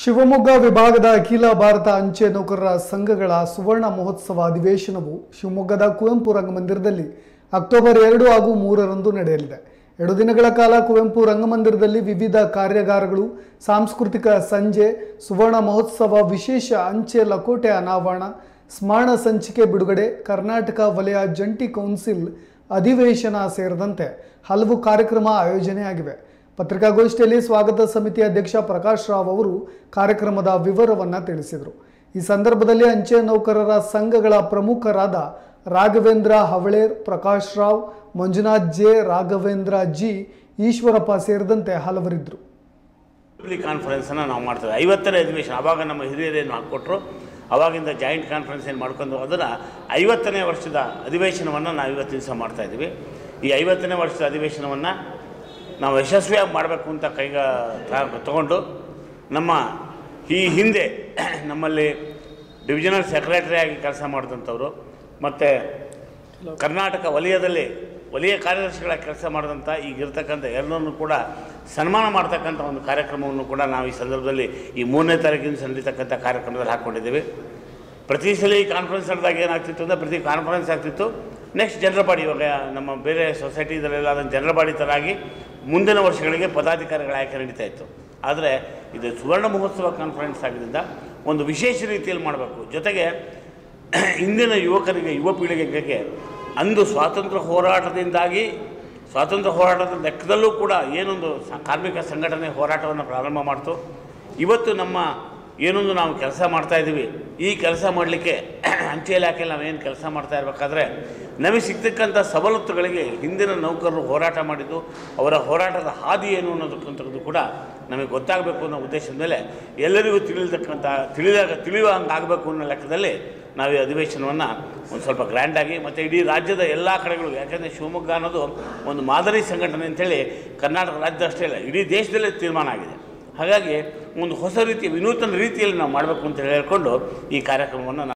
ಶಿವಮೊಗ್ಗ ವಿಭಾಗದ ಅಖಿಲ ಭಾರತ ಅಂಚೆ ನೌಕರರ ಸಂಘಗಳ ಸುವರ್ಣ ಮಹೋತ್ಸವ ಅಧಿವೇಶನವು ಶಿವಮೊಗ್ಗದ ಕುವೆಂಪು ರಂಗಮಂದಿರದಲ್ಲಿ ಅಕ್ಟೋಬರ್ ಎರಡು ಹಾಗೂ ಮೂರರಂದು ನಡೆಯಲಿದೆ ಎರಡು ದಿನಗಳ ಕಾಲ ಕುವೆಂಪು ರಂಗಮಂದಿರದಲ್ಲಿ ವಿವಿಧ ಕಾರ್ಯಾಗಾರಗಳು ಸಾಂಸ್ಕೃತಿಕ ಸಂಜೆ ಸುವರ್ಣ ಮಹೋತ್ಸವ ವಿಶೇಷ ಅಂಚೆ ಲಕೋಟೆ ಅನಾವರಣ ಸ್ಮರಣ ಸಂಚಿಕೆ ಬಿಡುಗಡೆ ಕರ್ನಾಟಕ ವಲಯ ಜಂಟಿ ಕೌನ್ಸಿಲ್ ಅಧಿವೇಶನ ಸೇರಿದಂತೆ ಹಲವು ಕಾರ್ಯಕ್ರಮ ಆಯೋಜನೆಯಾಗಿವೆ ಪತ್ರಿಕಾಗೋಷ್ಠಿಯಲ್ಲಿ ಸ್ವಾಗತ ಸಮಿತಿ ಅಧ್ಯಕ್ಷ ಪ್ರಕಾಶ್ ರಾವ್ ಅವರು ಕಾರ್ಯಕ್ರಮದ ವಿವರವನ್ನು ತಿಳಿಸಿದರು ಈ ಸಂದರ್ಭದಲ್ಲಿ ಅಂಚೆ ನೌಕರರ ಸಂಘಗಳ ಪ್ರಮುಖರಾದ ರಾಘವೇಂದ್ರ ಹವಳೇರ್ ಪ್ರಕಾಶ್ ರಾವ್ ಮಂಜುನಾಥ್ ಜೆ ರಾಘವೇಂದ್ರ ಜಿ ಈಶ್ವರಪ್ಪ ಸೇರಿದಂತೆ ಹಲವರಿದ್ದರು ಪಬ್ಲಿಕ್ ಕಾನ್ಫರೆನ್ಸನ್ನು ನಾವು ಮಾಡ್ತೇವೆ ಐವತ್ತನೇ ಅಧಿವೇಶನ ಆವಾಗ ನಮ್ಮ ಹಿರಿಯರೇನು ಹಾಕ್ಕೊಟ್ರು ಅವಾಗಿಂದ ಜಾಯಿಂಟ್ ಕಾನ್ಫರೆನ್ಸ್ ಏನು ಮಾಡ್ಕೊಂಡು ಅದನ್ನು ಐವತ್ತನೇ ವರ್ಷದ ಅಧಿವೇಶನವನ್ನು ನಾವು ಇವತ್ತಿನ ದಿವಸ ಮಾಡ್ತಾಯಿದ್ದೀವಿ ಈ ಐವತ್ತನೇ ವರ್ಷದ ಅಧಿವೇಶನವನ್ನು ನಾವು ಯಶಸ್ವಿಯಾಗಿ ಮಾಡಬೇಕು ಅಂತ ಕೈಗ ತ- ತಗೊಂಡು ನಮ್ಮ ಈ ಹಿಂದೆ ನಮ್ಮಲ್ಲಿ ಡಿವಿಷನಲ್ ಸೆಕ್ರೆಟರಿ ಆಗಿ ಕೆಲಸ ಮಾಡಿದಂಥವ್ರು ಮತ್ತು ಕರ್ನಾಟಕ ವಲಯದಲ್ಲಿ ವಲಯ ಕಾರ್ಯದರ್ಶಿಗಳ ಕೆಲಸ ಮಾಡಿದಂಥ ಈಗಿರ್ತಕ್ಕಂಥ ಎಲ್ಲರನ್ನೂ ಕೂಡ ಸನ್ಮಾನ ಮಾಡ್ತಕ್ಕಂಥ ಒಂದು ಕಾರ್ಯಕ್ರಮವನ್ನು ಕೂಡ ನಾವು ಈ ಸಂದರ್ಭದಲ್ಲಿ ಈ ಮೂರನೇ ತಾರೀಕಿನ ನಡೀತಕ್ಕಂಥ ಕಾರ್ಯಕ್ರಮದಲ್ಲಿ ಹಾಕ್ಕೊಂಡಿದ್ದೀವಿ ಪ್ರತಿ ಸಲ ಈ ಕಾನ್ಫರೆನ್ಸ್ ನಡೆದಾಗ ಏನಾಗ್ತಿತ್ತು ಅಂದರೆ ಪ್ರತಿ ಕಾನ್ಫರೆನ್ಸ್ ಆಗ್ತಿತ್ತು ನೆಕ್ಸ್ಟ್ ಜನರಲ್ ಬಾಡಿ ಇವಾಗ ನಮ್ಮ ಬೇರೆ ಸೊಸೈಟಿದಲ್ಲೆಲ್ಲ ಅದನ್ನು ಜನರಲ್ ಬಾಡಿ ಥರ ಆಗಿ ಮುಂದಿನ ವರ್ಷಗಳಿಗೆ ಪದಾಧಿಕಾರಿಗಳ ಆಯ್ಕೆ ನಡೀತಾ ಇತ್ತು ಆದರೆ ಇದು ಸುವರ್ಣ ಮಹೋತ್ಸವ ಕಾನ್ಫರೆನ್ಸ್ ಆಗಿದ್ದರಿಂದ ಒಂದು ವಿಶೇಷ ರೀತಿಯಲ್ಲಿ ಮಾಡಬೇಕು ಜೊತೆಗೆ ಇಂದಿನ ಯುವಕರಿಗೆ ಯುವ ಪೀಳಿಗೆಗೆ ಅಂದು ಸ್ವಾತಂತ್ರ್ಯ ಹೋರಾಟದಿಂದಾಗಿ ಸ್ವಾತಂತ್ರ್ಯ ಹೋರಾಟದ ಲೆಕ್ಕದಲ್ಲೂ ಕೂಡ ಏನೊಂದು ಸ- ಕಾರ್ಮಿಕ ಸಂಘಟನೆ ಹೋರಾಟವನ್ನು ಪ್ರಾರಂಭ ಮಾಡ್ತು ಇವತ್ತು ನಮ್ಮ ಏನೊಂದು ನಾವು ಕೆಲಸ ಮಾಡ್ತಾ ಇದ್ದೀವಿ ಈ ಕೆಲಸ ಮಾಡಲಿಕ್ಕೆ ಅಂಚೆ ಇಲಾಖೆಯಲ್ಲಿ ನಾವೇನು ಕೆಲಸ ಮಾಡ್ತಾ ಇರಬೇಕಾದ್ರೆ ನಮಗೆ ಸಿಗ್ತಕ್ಕಂಥ ಸವಲತ್ತುಗಳಿಗೆ ಹಿಂದಿನ ನೌಕರರು ಹೋರಾಟ ಮಾಡಿದ್ದು ಅವರ ಹೋರಾಟದ ಹಾದಿ ಏನು ಅನ್ನೋದಕ್ಕಂಥದ್ದು ಕೂಡ ನಮಗೆ ಗೊತ್ತಾಗಬೇಕು ಅನ್ನೋ ಉದ್ದೇಶದ ಮೇಲೆ ಎಲ್ಲರಿಗೂ ತಿಳಿತಕ್ಕಂಥ ತಿಳಿದಾಗ ತಿಳಿಯುವಂಗೆ ಆಗಬೇಕು ಅನ್ನೋ ಲೆಕ್ಕದಲ್ಲಿ ನಾವು ಈ ಅಧಿವೇಶನವನ್ನು ಒಂದು ಸ್ವಲ್ಪ ಗ್ರ್ಯಾಂಡಾಗಿ ಮತ್ತು ಇಡೀ ರಾಜ್ಯದ ಎಲ್ಲ ಕಡೆಗಳು ಯಾಕೆಂದರೆ ಶಿವಮೊಗ್ಗ ಅನ್ನೋದು ಒಂದು ಮಾದರಿ ಸಂಘಟನೆ ಅಂತೇಳಿ ಕರ್ನಾಟಕ ರಾಜ್ಯದ ಅಷ್ಟೇ ಇಲ್ಲ ಇಡೀ ದೇಶದಲ್ಲೇ ತೀರ್ಮಾನ ಆಗಿದೆ ಹಾಗಾಗಿ ಒಂದು ಹೊಸ ರೀತಿಯ ವಿನೂತನ ರೀತಿಯಲ್ಲಿ ನಾವು ಮಾಡಬೇಕು ಅಂತ ಹೇಳ್ಕೊಂಡು ಈ ಕಾರ್ಯಕ್ರಮವನ್ನು